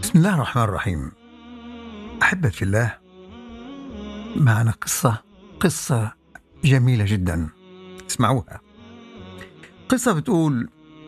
بسم الله الرحمن الرحيم أحبة في الله معنا قصة قصة جميلة جدا اسمعوها قصة بتقول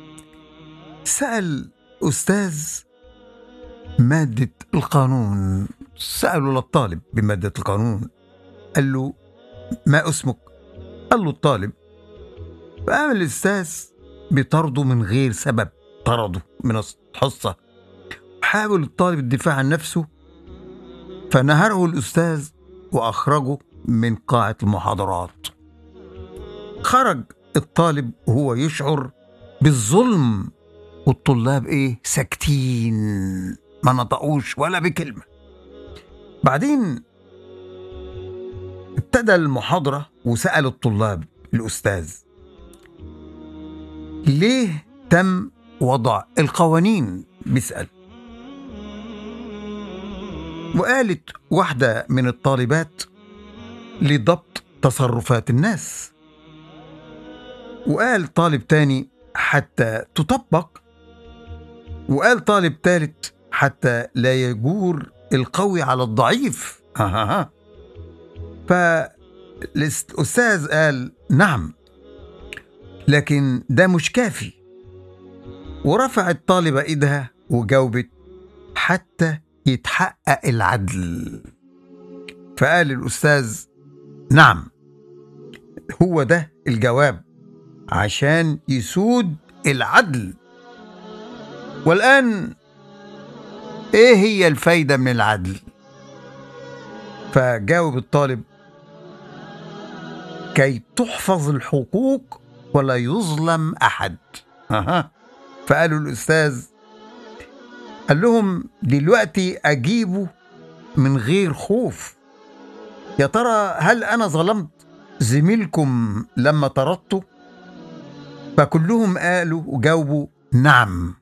سأل أستاذ مادة القانون سألوا للطالب بمادة القانون قال له ما اسمك قال له الطالب فقام الأستاذ بطرده من غير سبب طرده من الحصة حاول الطالب الدفاع عن نفسه فنهره الأستاذ وأخرجه من قاعة المحاضرات خرج الطالب وهو يشعر بالظلم والطلاب ايه ساكتين ما نطقوش ولا بكلمة بعدين ابتدى المحاضرة وسأل الطلاب الأستاذ ليه تم وضع القوانين بيسأل وقالت واحدة من الطالبات لضبط تصرفات الناس وقال طالب تاني حتى تطبق وقال طالب تالت حتى لا يجور القوي على الضعيف ها فالأستاذ قال نعم لكن ده مش كافي ورفعت طالبة إيدها وجاوبت حتى يتحقق العدل فقال الأستاذ نعم هو ده الجواب عشان يسود العدل والآن إيه هي الفايدة من العدل فجاوب الطالب كي تحفظ الحقوق ولا يظلم أحد أها. فقالوا الأستاذ قال لهم دلوقتي أجيبه من غير خوف يا ترى هل أنا ظلمت زميلكم لما طردته فكلهم قالوا وجاوبوا نعم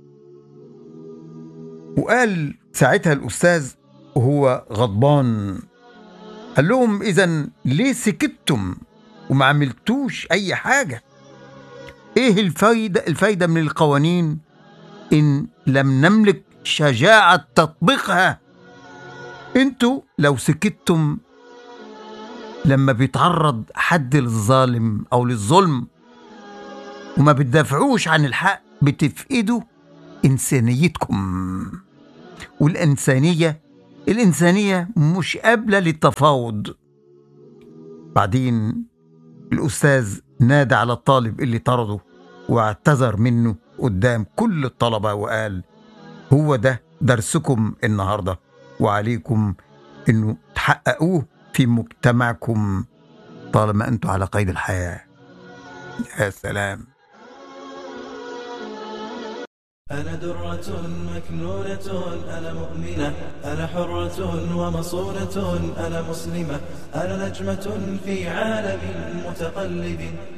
وقال ساعتها الأستاذ وهو غضبان قال لهم إذا ليه سكتتم وما عملتوش أي حاجة إيه الفايدة الفايدة من القوانين إن لم نملك شجاعة تطبيقها انتوا لو سكتتم لما بيتعرض حد للظالم أو للظلم وما بتدافعوش عن الحق بتفقدوا إنسانيتكم والإنسانية الإنسانية مش قابلة للتفاوض بعدين الأستاذ نادى على الطالب اللي طرده واعتذر منه قدام كل الطلبة وقال هو ده درسكم النهاردة وعليكم انه تحققوه في مجتمعكم طالما انتم على قيد الحياة يا سلام أنا درة مكنونة أنا مؤمنة أنا حرة ومصونة أنا مسلمة أنا نجمة في عالم متقلب